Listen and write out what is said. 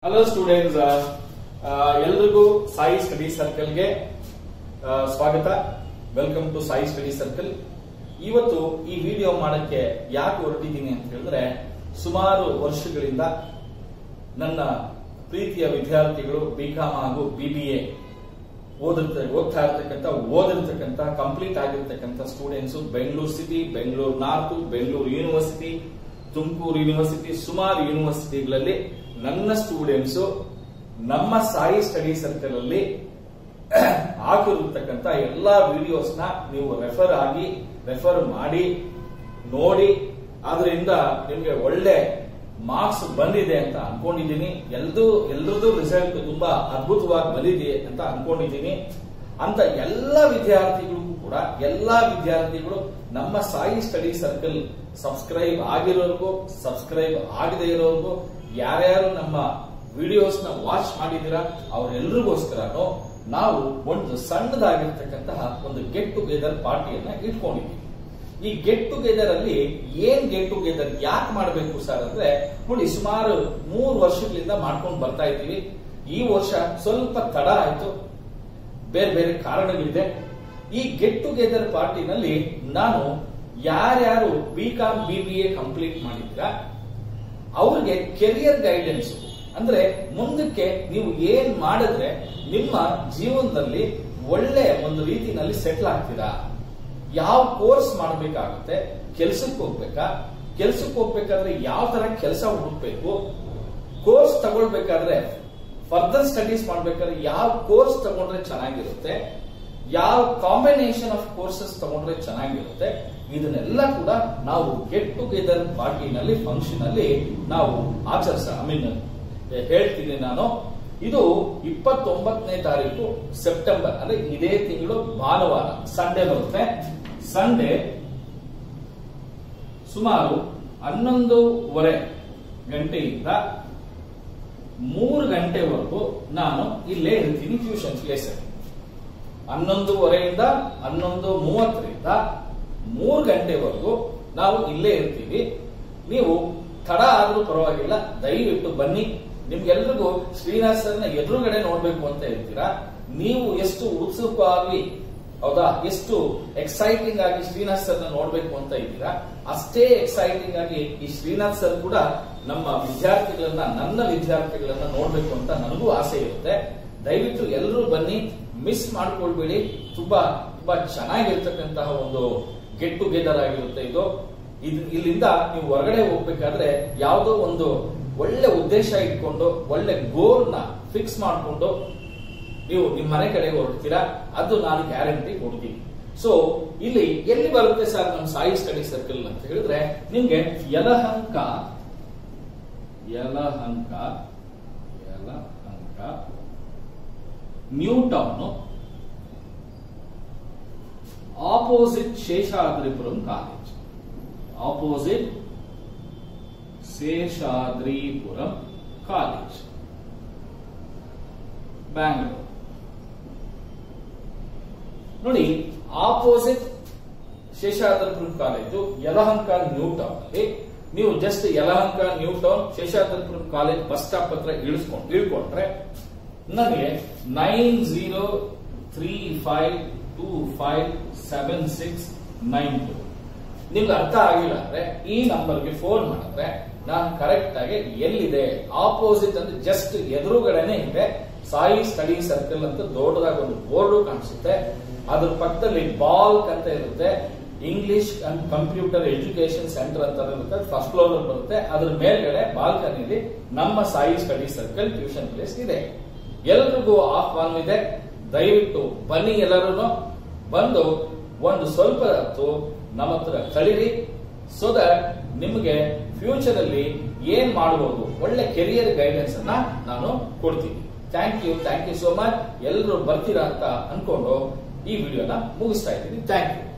hello students ಎಲ್ರಿಗೂ Sai study ಸರ್ಕಲ್ಗೆ ಸ್ವಾಗತ welcome to Sai study circle ಇವತ್ತು ಈ ವಿಡಿಯೋ ಮಾಡಕ್ಕೆ ಯಾಕೆ ಹೊರಟಿದ್ದೀನಿ ಅಂತ ಹೇಳಿದ್ರೆ ಸುಮಾರು ವರ್ಷಗಳಿಂದ ನನ್ನ ಪ್ರೀತಿಯ ವಿದ್ಯಾರ್ಥಿಗಳು ಬಿಕಾಮ್ ಹಾಗೂ ಬಿಬಿಎ ಓದಿರ್ತ ಓದ್ತಾ ಇರ್ತಕ್ಕಂಥ ಓದಿರ್ತಕ್ಕಂಥ ಕಂಪ್ಲೀಟ್ ಆಗಿರ್ತಕ್ಕಂಥ students Bengaluru city Bengaluru north Bengaluru university Tumakuru university ಸುಮಾರು ಯೂನಿವರ್ಸಿಟಿಗಳಲ್ಲಿ ನನ್ನ ಸ್ಟೂಡೆಂಟ್ಸ್ ನಮ್ಮ ಸಾಯಿ ಸ್ಟಡಿ ಸರ್ಕಲ್ ಅಲ್ಲಿ ಹಾಕಿರ್ತಕ್ಕಂಥ ಎಲ್ಲಾ ವಿಡಿಯೋಸ್ ನ ನೀವು ರೆಫರ್ ಆಗಿ ರೆಫರ್ ಮಾಡಿ ನೋಡಿ ಅದರಿಂದ ನಿಮ್ಗೆ ಒಳ್ಳೆ ಮಾರ್ಕ್ಸ್ ಬಂದಿದೆ ಅಂತ ಅನ್ಕೊಂಡಿದ್ದೀನಿ ಎಲ್ದು ಎಲ್ರದ್ದು ರಿಸಲ್ಟ್ ತುಂಬಾ ಅದ್ಭುತವಾಗಿ ಬಂದಿದೆ ಅಂತ ಅನ್ಕೊಂಡಿದ್ದೀನಿ ಅಂತ ಎಲ್ಲ ವಿದ್ಯಾರ್ಥಿಗಳಿಗೂ ಕೂಡ ಎಲ್ಲಾ ವಿದ್ಯಾರ್ಥಿಗಳು ನಮ್ಮ ಸಾಯಿ ಸ್ಟಡಿ ಸರ್ಕಲ್ ಸಬ್ಸ್ಕ್ರೈಬ್ ಆಗಿರೋರ್ಗೂ ಸಬ್ಸ್ಕ್ರೈಬ್ ಆಗದೆ ಇರೋರ್ಗೂ ಯಾರ್ಯಾರು ನಮ್ಮ ವಿಡಿಯೋಸ್ ನ ವಾಚ್ ಮಾಡಿದೀರಾ ಅವರೆಲ್ಲರಿಗೋಸ್ಕರನು ನಾವು ಒಂದು ಸಣ್ಣದಾಗಿರ್ತಕ್ಕಂತಹ ಒಂದು ಗೆಟ್ ಟುಗೆದರ್ ಪಾರ್ಟಿಯನ್ನ ಇಟ್ಕೊಂಡಿದ್ದೀವಿ ಈ ಗೆಟ್ ಟುಗೆದರ್ ಅಲ್ಲಿ ಏನ್ ಗೆಟ್ ಟುಗೆದರ್ ಯಾಕೆ ಮಾಡಬೇಕು ಸರ್ ಅಂದ್ರೆ ನೋಡಿ ಸುಮಾರು ಮೂರು ವರ್ಷಗಳಿಂದ ಮಾಡ್ಕೊಂಡು ಬರ್ತಾ ಇದ್ದೀವಿ ಈ ವರ್ಷ ಸ್ವಲ್ಪ ತಡ ಆಯ್ತು ಬೇರೆ ಬೇರೆ ಕಾರಣಗಳಿದೆ ಈ ಗೆಟ್ ಟುಗೆದರ್ ಪಾರ್ಟಿನಲ್ಲಿ ನಾನು ಯಾರ್ಯಾರು B com B B A complete ಮಾಡಿದ್ರ ಅವ್ರಿಗೆ ಕೆರಿಯರ್ ಗೈಡೆನ್ಸ್ ಅಂದ್ರೆ ಮುಂದಕ್ಕೆ ನೀವು ಏನ್ ಮಾಡಿದ್ರೆ ನಿಮ್ಮ ಜೀವನದಲ್ಲಿ ಒಳ್ಳೆ ಒಂದು ರೀತಿನಲ್ಲಿ ಸೆಟ್ಲ್ ಆಗ್ತೀರಾ ಯಾವ ಕೋರ್ಸ್ ಮಾಡಬೇಕಾಗುತ್ತೆ ಕೆಲ್ಸಕ್ಕೆ ಹೋಗ್ಬೇಕಾ ಕೆಲ್ಸಕ್ಕೆ ಹೋಗ್ಬೇಕಾದ್ರೆ ಯಾವ ತರ ಕೆಲಸ ಹುಡುಕ್ಬೇಕು ಕೋರ್ಸ್ ತಗೊಳ್ಬೇಕಾದ್ರೆ ಫರ್ದರ್ ಸ್ಟಡೀಸ್ ಮಾಡ್ಬೇಕಾದ್ರೆ ಯಾವ ಕೋರ್ಸ್ ತಗೊಂಡ್ರೆ ಚೆನ್ನಾಗಿರುತ್ತೆ ಯಾವ ಕಾಂಬಿನೇಷನ್ ಆಫ್ ಕೋರ್ಸಸ್ ತಗೊಂಡ್ರೆ ಚೆನ್ನಾಗಿರುತ್ತೆ ಇದನ್ನೆಲ್ಲ ಕೂಡ ನಾವು ಗೆಟ್ ಟುಗೆದರ್ ಪಾರ್ಟಿನಲ್ಲಿ ಫಂಕ್ಷನ್ ಅಲ್ಲಿ ನಾವು ಆಚರಿಸ ಐ ಮೀನ್ ಹೇಳ್ತೀನಿ ನಾನು ಇದು ಇಪ್ಪತ್ತೊಂಬತ್ತನೇ ತಾರೀಕು ಸೆಪ್ಟೆಂಬರ್ ಅಂದ್ರೆ ಇದೇ ತಿಂಗಳು ಭಾನುವಾರ ಸಂಡೇ ಬರುತ್ತೆ ಸಂಡೇ ಸುಮಾರು ಹನ್ನೊಂದೂವರೆ ಗಂಟೆಯಿಂದ ಮೂರು ಗಂಟೆವರೆಗೂ ನಾನು ಇಲ್ಲೇ ಇರ್ತೀನಿ ಟ್ಯೂಷನ್ ಪ್ಲೇಸ್ ಹನ್ನೊಂದುವರೆಯಿಂದ ಹನ್ನೊಂದು ಮೂವತ್ತರಿಂದ ಮೂರು ಗಂಟೆವರೆಗೂ ನಾವು ಇಲ್ಲೇ ಇರ್ತೀವಿ ನೀವು ತಡ ಆದ್ರೂ ಪರವಾಗಿಲ್ಲ ದಯವಿಟ್ಟು ಬನ್ನಿ ನಿಮ್ಗೆಲ್ರಿಗೂ ಶ್ರೀನಿವಾಸ್ ಸರ್ನ ಎದುರುಗಡೆ ನೋಡ್ಬೇಕು ಅಂತ ಹೇಳ್ತೀರಾ ನೀವು ಎಷ್ಟು ಉತ್ಸುಕವಾಗಿ ಹೌದಾ ಎಷ್ಟು ಎಕ್ಸೈಟಿಂಗ್ ಆಗಿ ಶ್ರೀನಾಥ್ ಸರ್ನ ನೋಡ್ಬೇಕು ಅಂತ ಇದ್ದೀರಾ ಅಷ್ಟೇ ಎಕ್ಸೈಟಿಂಗ್ ಆಗಿ ಈ ಶ್ರೀನಾಥ್ ಸರ್ ಕೂಡ ನಮ್ಮ ವಿದ್ಯಾರ್ಥಿಗಳನ್ನ ನನ್ನ ವಿದ್ಯಾರ್ಥಿಗಳನ್ನ ನೋಡ್ಬೇಕು ಅಂತ ನನಗೂ ಆಸೆ ಇರುತ್ತೆ ದಯವಿಟ್ಟು ಎಲ್ಲರೂ ಬನ್ನಿ ಮಿಸ್ ಮಾಡ್ಕೊಳ್ಬೇಡಿ ತುಂಬಾ ತುಂಬಾ ಚೆನ್ನಾಗಿರ್ತಕ್ಕಂತಹ ಒಂದು ಗೆಟ್ ಟುಗೆದರ್ ಆಗಿರುತ್ತೆ ಇದು ಇದು ಇಲ್ಲಿಂದ ನೀವು ಹೊರಗಡೆ ಹೋಗ್ಬೇಕಾದ್ರೆ ಯಾವುದೋ ಒಂದು ಒಳ್ಳೆ ಉದ್ದೇಶ ಇಟ್ಕೊಂಡು ಒಳ್ಳೆ ಗೋಲ್ ನ ಫಿಕ್ಸ್ ಮಾಡಿಕೊಂಡು ನೀವು ನಿಮ್ಮ ಮನೆ ಕಡೆ ಹೊರಡ್ತೀರಾ ಅದು ನಾನು ಗ್ಯಾರಂಟಿ ಕೊಡ್ತೀನಿ ಸೊ ಇಲ್ಲಿ ಎಲ್ಲಿ ಬರುತ್ತೆ ಸರ್ ನಮ್ಮ ಸಾಯಿ ಸ್ಟಡಿ ಸರ್ಕಲ್ ಅಂತ ಹೇಳಿದ್ರೆ ನಿಮ್ಗೆ Yelahanka Yelahanka Yelahanka new town opposite Seshadripuram college opposite Seshadripuram college Bangalore ನೋಡಿ opposite Seshadripuram college Yelahanka new town ಅಲ್ಲಿ ನೀವು just Yelahanka new town Seshadripuram college bus stop ಹತ್ರ ಇಳಿಸ್ಕೊಂಡು ಇಳ್ಕೊಂಡ್ರೆ ನನಗೆ nine zero three five two five seven six nine two ನಿಮ್ಗೆ ಅರ್ಥ ಆಗಿಲ್ಲ ಅಂದ್ರೆ ಈ ನಂಬರ್ಗೆ ಫೋನ್ ಮಾಡಿದ್ರೆ ನಾನು ಕರೆಕ್ಟ್ ಆಗಿ ಎಲ್ಲಿದೆ ಆಪೋಸಿಟ್ ಅಂದ್ರೆ ಜಸ್ಟ್ ಎದುರುಗಡೆನೆ ಇದೆ ಸಾಯಿ ಸ್ಟಡಿ ಸರ್ಕಲ್ ಅಂತ ದೊಡ್ಡದಾಗಿ ಒಂದು ಬೋರ್ಡು ಕಾಣಿಸುತ್ತೆ ಅದ್ರ ಪಕ್ಕದಲ್ಲಿ ಬಾಲ್ಕ್ ಅಂತ ಇರುತ್ತೆ English and computer education centre ಅಂತ ಇರುತ್ತೆ ಫಸ್ಟ್ ಫ್ಲೋರ್ ಬರುತ್ತೆ ಅದ್ರ ಮೇಲ್ಗಡೆ ಬಾಲ್ಕನಿಲಿ ನಮ್ಮ Sai study circle tuition place ಇದೆ ಎಲ್ರಿಗೂ ಆಹ್ವಾನ ಇದೆ ದಯವಿಟ್ಟು ಬನ್ನಿ ಎಲ್ಲರೂ ಬಂದು ಒಂದು ಸ್ವಲ್ಪ ಹೊತ್ತು ನಮ್ಮ ಹತ್ರ ಕಳೀರಿ ಸೊ ದಟ್ ನಿಮಗೆ ಫ್ಯೂಚರ್ ಅಲ್ಲಿ ಏನ್ ಮಾಡಬಹುದು ಒಳ್ಳೆ ಕೆರಿಯರ್ ಗೈಡೆನ್ಸ್ ಅನ್ನ ನಾನು ಕೊಡ್ತೀನಿ thank you thank you so much ಎಲ್ಲರೂ ಬರ್ತೀರಾ ಅಂತ ಅನ್ಕೊಂಡು ಈ ವಿಡಿಯೋನ ಮುಗಿಸ್ತಾ ಇದ್ದೀನಿ ಥ್ಯಾಂಕ್ ಯು